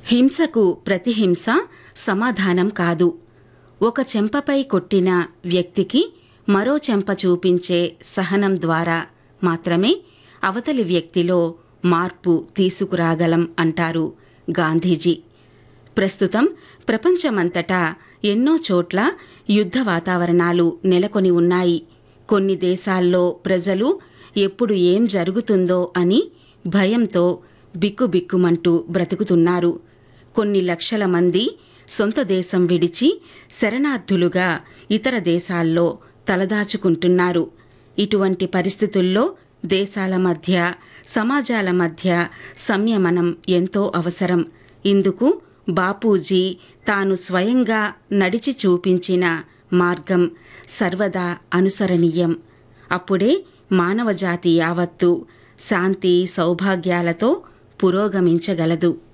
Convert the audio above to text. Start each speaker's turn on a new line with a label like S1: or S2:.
S1: హింసకు ప్రతిహింస సమాధానం కాదు ఒక చెంపపై కొట్టిన వ్యక్తికి మరో చెంప చూపించే సహనం ద్వారా మాత్రమే అవతలి వ్యక్తిలో మార్పు తీసుకురాగలం అంటారు గాంధీజీ ప్రస్తుతం ప్రపంచమంతటా ఎన్నో చోట్ల యుద్ధ వాతావరణాలు నెలకొని ఉన్నాయి కొన్ని దేశాల్లో ప్రజలు ఎప్పుడు ఏం జరుగుతుందో అని భయంతో బిక్కుబిక్కుమంటూ బ్రతుకుతున్నారు కొన్ని లక్షల మంది సొంత దేశం విడిచి శరణార్థులుగా ఇతర దేశాల్లో తలదాచుకుంటున్నారు ఇటువంటి పరిస్థితుల్లో దేశాల మధ్య సమాజాల మధ్య సంయమనం ఎంతో అవసరం ఇందుకు బాపూజీ తాను స్వయంగా నడిచి చూపించిన మార్గం సర్వదా అనుసరణీయం అప్పుడే మానవజాతి యావత్తు శాంతి సౌభాగ్యాలతో పురోగమించగలదు